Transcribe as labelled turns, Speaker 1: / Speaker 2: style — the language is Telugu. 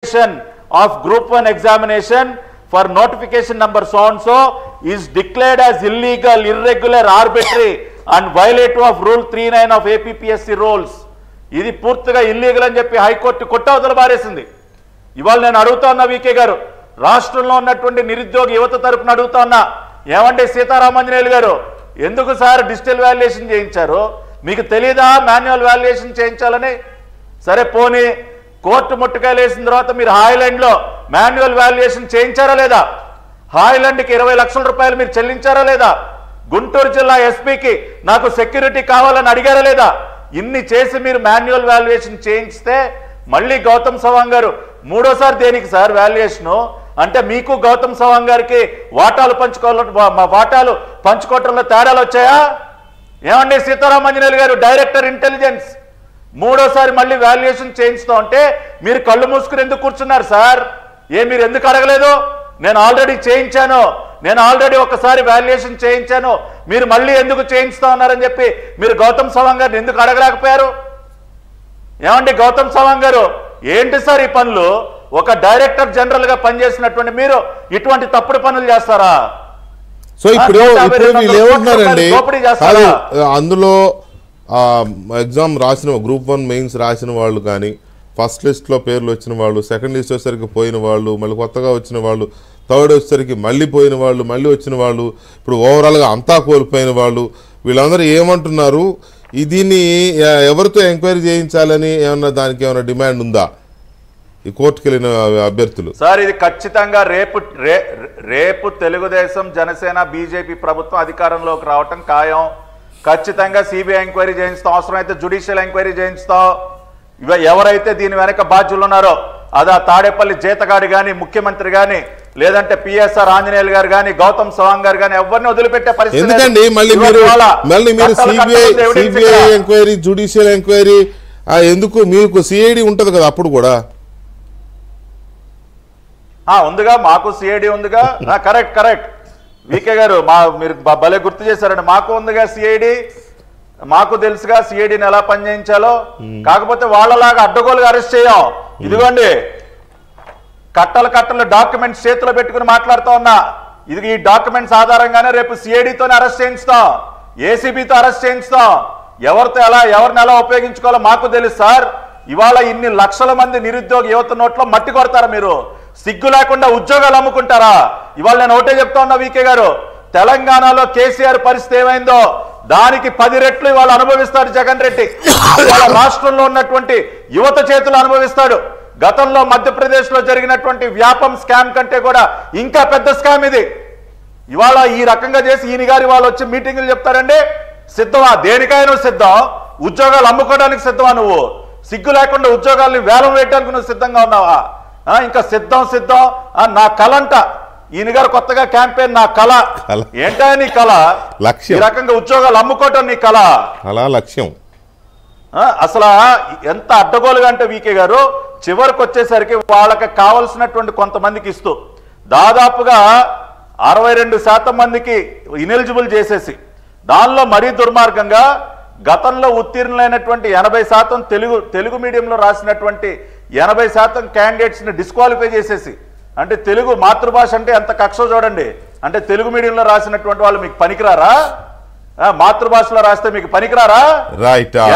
Speaker 1: violation of group 1 examination for notification number so and so is declared as illegal, irregular, arbitrary and violative of rule 39 of APPSC rules. ఇది పూర్తిగా ఇల్లీగల్ అని చెప్పి హైకోర్టు కొట్టవతల బారేసింది ఇవాళ నేను అడుగుతా ఉన్నా వికే గారు రాష్ట్రంలో ఉన్నటువంటి నిరుద్యోగ యువత తరపున అడుగుతా ఉన్నా ఏమంటే సీతారామాంజనేయులు గారు ఎందుకు సార్ డిజిటల్ వాల్యుయేషన్ చేయించారు మీకు తెలియదా మాన్యువల్ వాల్యుయేషన్ చేయించాలని సరే పోనీ కోర్టు ముట్టుకాయలు వేసిన తర్వాత మీరు హాయిలాండ్లో మాన్యువల్ వాల్యుయేషన్ చేయించారా లేదా హాయిలాండ్కి ఇరవై లక్షల రూపాయలు మీరు చెల్లించారా లేదా గుంటూరు జిల్లా ఎస్పీకి నాకు సెక్యూరిటీ కావాలని అడిగారా లేదా ఇన్ని చేసి మీరు మాన్యువల్ వాల్యుయేషన్ చేయిస్తే మళ్ళీ గౌతమ్ సవాంగ్ గారు మూడోసారి దేనికి సార్ వాల్యుయేషను అంటే మీకు గౌతమ్ సవాంగ్ గారికి వాటాలు పంచుకోవాలి మా వాటాలు పంచుకోవటంలో తేడాలు వచ్చాయా ఏమండి సీతారామంజనేయులు గారు డైరెక్టర్ ఇంటెలిజెన్స్ మూడోసారి మళ్ళీ వాల్యుయేషన్ చేయించుతా ఉంటే మీరు కళ్ళు మూసుకుని ఎందుకు కూర్చున్నారు సార్ ఏ మీరు ఎందుకు అడగలేదు నేను ఆల్రెడీ చేయించాను నేను ఆల్రెడీ ఒకసారి వాల్యుయేషన్ చేయించాను మీరు మళ్ళీ ఎందుకు చేయించుతా ఉన్నారని చెప్పి మీరు గౌతమ్ సవాంగ్ గారిని ఎందుకు అడగలేకపోయారు ఏమండి గౌతమ్ సవాంగ్ గారు ఏంటి సార్ ఈ పనులు ఒక డైరెక్టర్ జనరల్ గా పనిచేసినటువంటి మీరు ఇటువంటి తప్పుడు పనులు చేస్తారా
Speaker 2: సో ఇప్పుడు
Speaker 1: నూట యాభై
Speaker 2: ఇప్పుడు
Speaker 1: రెండు
Speaker 2: వీళ్ళు
Speaker 1: వందల
Speaker 2: ఏమంటున్నారండి
Speaker 1: కోట్ల దోపిడీ చేస్తారా?
Speaker 2: కాదు అందులో ఎగ్జామ్ రాసిన గ్రూప్ వన్ మెయిన్స్ రాసిన వాళ్ళు కానీ ఫస్ట్ లిస్ట్లో పేర్లు వచ్చిన వాళ్ళు సెకండ్ లిస్ట్ వచ్చేసరికి పోయిన వాళ్ళు మళ్ళీ కొత్తగా వచ్చిన వాళ్ళు థర్డ్ వచ్చేసరికి మళ్ళీ పోయిన వాళ్ళు మళ్ళీ వచ్చిన వాళ్ళు ఇప్పుడు ఓవరాల్గా అంతా కోల్పోయిన వాళ్ళు వీళ్ళందరూ ఏమంటున్నారు ఈ దీన్ని ఎ- ఎవరితో ఎంక్వైరీ చేయించాలని ఏమన్నా దానికి ఏమైనా డిమాండ్ ఉందా ఈ కోర్టుకు వెళ్ళిన అభ్యర్థులు
Speaker 1: సార్ ఇది ఖచ్చితంగా రేపు రే- రేపు తెలుగుదేశం జనసేన బీజేపీ ప్రభుత్వం అధికారంలోకి రావటం ఖాయం ఖచ్చితంగా సిబిఐ ఎంక్వైరీ చేయిస్తాం అవసరమైతే జుడిషియల్ ఎంక్వైరీ చేయిస్తాం ఇవ ఎవరైతే దీని వెనక బాధ్యులు ఉన్నారో అది ఆ తాడేపల్లి జీతగాడి కానీ ముఖ్యమంత్రి కానీ లేదంటే పిఎస్ఆర్ ఆంజనేయులు గారు కానీ గౌతమ్ సవాంగ్ గారు కానీ ఎవరిని వదిలిపెట్టే పరిస్థితి లేదు.
Speaker 2: ఎందుకండి మళ్ళీ
Speaker 1: ఇవాళ
Speaker 2: మీరు
Speaker 1: ఇవాళ
Speaker 2: మళ్ళీ మీరు
Speaker 1: కట్టలు
Speaker 2: సిబిఐ
Speaker 1: కట్టలు evidence
Speaker 2: సిబిఐ
Speaker 1: ఇక్కడ.
Speaker 2: ఎంక్వైరీ జుడిషియల్ ఎంక్వైరీ ఎందుకు మీకు సిఐడి ఉంటది కదా అప్పుడు కూడా
Speaker 1: ఆ, ఉందిగా మాకు సిఐడి ఉందిగా కరెక్ట్ కరెక్ట్ వికే గారు మా మీరు బ- భలే గుర్తు చేశారండి మాకు ఉందిగా సిఐడి మాకు తెలుసుగా సిఐడిని ఎలా పనిచేయించాలో కాకపోతే వాళ్ళలాగా అడ్డగోలుగా అరెస్ట్ చేయం ఇదిగోండి కట్టలు కట్టలు డాక్యుమెంట్స్ చేతిలో పెట్టుకుని మాట్లాడుతూ ఉన్నా ఇది ఈ డాక్యుమెంట్స్ ఆధారంగానే రేపు సిఐడితోనే అరెస్ట్ చేయించుతాం ఏసీబీతో అరెస్ట్ చేయించుతాం ఎవరితో ఎలా ఎవరిని ఎలా ఉపయోగించుకోవాలో మాకు తెలుసు సార్ ఇవాళ ఇన్ని లక్షల మంది నిరుద్యోగ యువత నోట్లో మట్టి కొడతారా మీరు సిగ్గు లేకుండా ఉద్యోగాలు అమ్ముకుంటారా ఇవాళ నేను ఒకటే చెప్తా ఉన్నా వీకే గారు తెలంగాణలో కేసీఆర్ పరిస్థితి ఏమైందో దానికి పది రెట్లు ఇవాళ అనుభవిస్తాడు జగన్ రెడ్డి ఇవాళ రాష్ట్రంలో ఉన్నటువంటి యువత చేతులు అనుభవిస్తాడు గతంలో మధ్యప్రదేశ్ లో జరిగినటువంటి వ్యాపం స్కామ్ కంటే కూడా ఇంకా పెద్ద స్కామ్ ఇది ఇవాళ ఈ రకంగా చేసి ఈయన గారి వాళ్ళు వచ్చి మీటింగులు చెప్తారండి సిద్ధమా దేనికైనా సిద్ధం ఉద్యోగాలు అమ్ముకోవడానికి సిద్ధమా నువ్వు సిగ్గు లేకుండా ఉద్యోగాల్ని వేలం వేయడానికి నువ్వు సిద్ధంగా ఉన్నావా ఆ, ఇంకా సిద్ధం సిద్ధం ఆ, నా కళ అంట ఈయన గారు కొత్తగా క్యాంపెయిన్ నా కళ
Speaker 2: కళ.
Speaker 1: ఏంటా నీ కళ
Speaker 2: లక్ష్యం.
Speaker 1: ఈ రకంగా ఉద్యోగాలు అమ్ముకోవటం నీ కళ
Speaker 2: అలా లక్ష్యం
Speaker 1: ఆ, అసలు ఎంత అడ్డగోలుగా అంటే వీకే గారు చివరికి వచ్చేసరికి వాళ్ళకి కావలసినటువంటి కొంతమందికి ఇస్తూ దాదాపుగా అరవై రెండు శాతం మందికి ఇనెలిజిబుల్ చేసేసి దానిలో మరీ దుర్మార్గంగా గతంలో ఉత్తీర్ణులైనటువంటి ఎనభై శాతం తెలుగు తెలుగు మీడియంలో రాసినటువంటి ఎనభై శాతం క్యాండిడేట్స్ని డిస్క్వాలిఫై చేసేసి అంటే తెలుగు మాతృభాష అంటే ఎంత కక్ష చూడండి అంటే తెలుగు మీడియంలో రాసినటువంటి వాళ్ళు మీకు పనికిరారా ఆ, మాతృభాషలో రాస్తే మీకు పనికిరారా
Speaker 2: రైట్